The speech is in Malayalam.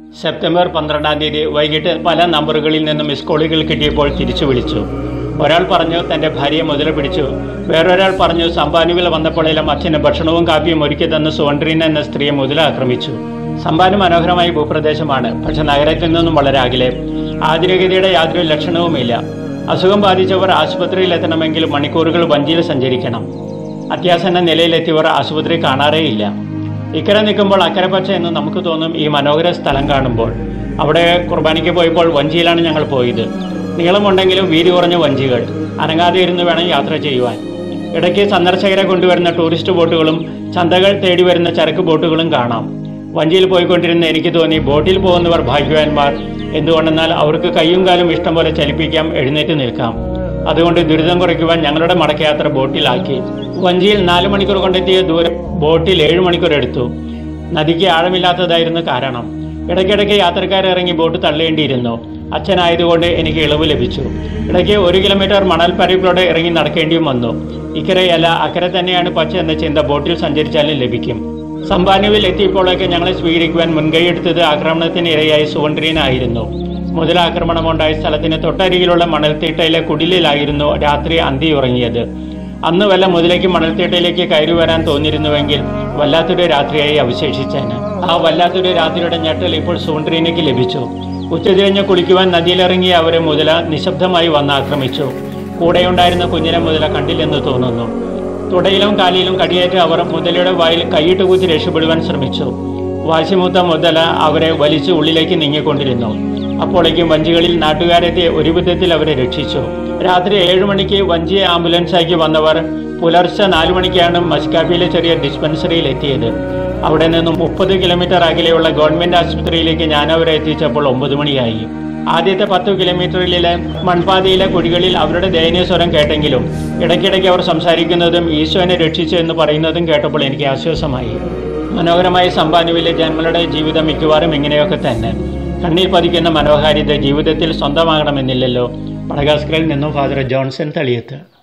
സെപ്റ്റംബർ പന്ത്രണ്ടാം തീയതി വൈകിട്ട് പല നമ്പറുകളിൽ നിന്നും മിസ് കോളുകൾ കിട്ടിയപ്പോൾ തിരിച്ചു വിളിച്ചു ഒരാൾ പറഞ്ഞു തൻ്റെ ഭാര്യയെ മുതല പിടിച്ചു വേറൊരാൾ പറഞ്ഞു സമ്പാനുവിൽ വന്നപ്പോഴെല്ലാം അച്ഛന് ഭക്ഷണവും കാപ്പിയും ഒരുക്കി തന്ന് സുവണ്ട്രീന എന്ന സ്ത്രീയെ മുതല ആക്രമിച്ചു സമ്പാന് മനോഹരമായ ഭൂപ്രദേശമാണ് പക്ഷെ നഗരത്തിൽ നിന്നും വളരെ അകലെ ആധുനികതയുടെ യാതൊരു ലക്ഷണവുമില്ല അസുഖം ബാധിച്ചവർ ആശുപത്രിയിൽ എത്തണമെങ്കിൽ മണിക്കൂറുകൾ വഞ്ചിയിൽ സഞ്ചരിക്കണം അത്യാസന്ന നിലയിലെത്തിയവർ ആശുപത്രി കാണാറേയില്ല ഇക്കരെ നിൽക്കുമ്പോൾ അക്കരെ പച്ച എന്ന് നമുക്ക് തോന്നും ഈ മനോഹര സ്ഥലം കാണുമ്പോൾ അവിടെ കുർബാനയ്ക്ക് പോയപ്പോൾ വഞ്ചിയിലാണ് ഞങ്ങൾ പോയത് നീളമുണ്ടെങ്കിലും വീതി കുറഞ്ഞ വഞ്ചികൾ അനങ്ങാതെ ഇരുന്ന് വേണം യാത്ര ചെയ്യുവാൻ ഇടയ്ക്ക് സന്ദർശകരെ കൊണ്ടുവരുന്ന ടൂറിസ്റ്റ് ബോട്ടുകളും ചന്തകൾ തേടി വരുന്ന ചരക്ക് ബോട്ടുകളും കാണാം വഞ്ചിയിൽ പോയിക്കൊണ്ടിരുന്ന എനിക്ക് തോന്നി ബോട്ടിൽ പോകുന്നവർ ഭാഗ്യവാന്മാർ എന്തുകൊണ്ടെന്നാൽ അവർക്ക് കയ്യും കാലും ഇഷ്ടം പോലെ ചലിപ്പിക്കാം എഴുന്നേറ്റ് നിൽക്കാം അതുകൊണ്ട് ദുരിതം കുറയ്ക്കുവാൻ ഞങ്ങളുടെ മടക്കയാത്ര ബോട്ടിലാക്കി വഞ്ചിയിൽ നാല് മണിക്കൂർ കൊണ്ടെത്തിയ ദൂരം ബോട്ടിൽ ഏഴ് മണിക്കൂർ എടുത്തു നദിക്ക് ആഴമില്ലാത്തതായിരുന്നു കാരണം ഇടയ്ക്കിടയ്ക്ക് യാത്രക്കാർ ഇറങ്ങി ബോട്ട് തള്ളേണ്ടിയിരുന്നു അച്ഛനായതുകൊണ്ട് എനിക്ക് ഇളവ് ലഭിച്ചു ഇടയ്ക്ക് ഒരു കിലോമീറ്റർ മണൽ പരപ്പിലൂടെ ഇറങ്ങി നടക്കേണ്ടിയും വന്നു ഇക്കരയല്ല അക്കരെ തന്നെയാണ് പച്ച എന്ന ചിന്ത ബോട്ടിൽ സഞ്ചരിച്ചാലും ലഭിക്കും സമ്പാനുവിൽ എത്തിയപ്പോഴൊക്കെ ഞങ്ങളെ സ്വീകരിക്കുവാൻ മുൻകൈയെടുത്തത് ആക്രമണത്തിന് ഇരയായ സുവണ്ട്രീനായിരുന്നു മുതലാക്രമണമുണ്ടായ സ്ഥലത്തിന് തൊട്ടരികിലുള്ള മണൽത്തീട്ടയിലെ കുടിലിലായിരുന്നു രാത്രി അന്തി ഉറങ്ങിയത് അന്ന് വല്ല മുതലേക്ക് മണൽത്തീട്ടയിലേക്ക് കയറി വരാൻ തോന്നിയിരുന്നുവെങ്കിൽ വല്ലാത്തൊരു രാത്രിയായി അവശേഷിച്ചേന് ആ വല്ലാത്തൊരു രാത്രിയുടെ ഞെട്ടൽ ഇപ്പോൾ സുവണ്ട്രീനയ്ക്ക് ലഭിച്ചു ഉച്ചതിരിഞ്ഞ് കുളിക്കുവാൻ നദിയിലിറങ്ങിയ അവരെ മുതല നിശബ്ദമായി വന്ന് ആക്രമിച്ചു കൂടെയുണ്ടായിരുന്ന കുഞ്ഞിനെ മുതല കണ്ടില്ലെന്ന് തോന്നുന്നു തുടയിലും കാലിലും കടിയേറ്റ് അവർ മുതലയുടെ വായിൽ കൈയിട്ട് കുത്തി രക്ഷപ്പെടുവാൻ ശ്രമിച്ചു വാശിമൂത്ത മുതല അവരെ വലിച്ച് ഉള്ളിലേക്ക് നീങ്ങിക്കൊണ്ടിരുന്നു അപ്പോഴേക്കും വഞ്ചികളിൽ നാട്ടുകാരെത്തി ഒരു വിധത്തിൽ അവരെ രക്ഷിച്ചു രാത്രി ഏഴു മണിക്ക് വഞ്ചിയെ ആംബുലൻസാക്കി വന്നവർ പുലർച്ചെ നാലു മണിക്കാണ് മസ്കാബിയിലെ ചെറിയ ഡിസ്പെൻസറിയിൽ എത്തിയത് അവിടെ നിന്നും മുപ്പത് കിലോമീറ്റർ അകലെയുള്ള ഗവൺമെന്റ് ആശുപത്രിയിലേക്ക് ഞാൻ അവരെ എത്തിച്ചപ്പോൾ ഒമ്പത് മണിയായി ആദ്യത്തെ പത്തു കിലോമീറ്ററിലെ മൺപാതയിലെ കുഴികളിൽ അവരുടെ ദയനീയ സ്വരം കേട്ടെങ്കിലും ഇടയ്ക്കിടയ്ക്ക് അവർ സംസാരിക്കുന്നതും ഈശോനെ രക്ഷിച്ചു എന്ന് പറയുന്നതും കേട്ടപ്പോൾ എനിക്ക് ആശ്വാസമായി മനോഹരമായ സമ്പാനുവിലെ ജന്മങ്ങളുടെ ജീവിതം മിക്കവാറും ഇങ്ങനെയൊക്കെ തന്നെ കണ്ണിൽ പതിക്കുന്ന മനോഹാരിത ജീവിതത്തിൽ സ്വന്തമാകണമെന്നില്ലല്ലോ മടഗാസ്കറിൽ നിന്നും ഫാദർ ജോൺസൺ തളിയത്ത്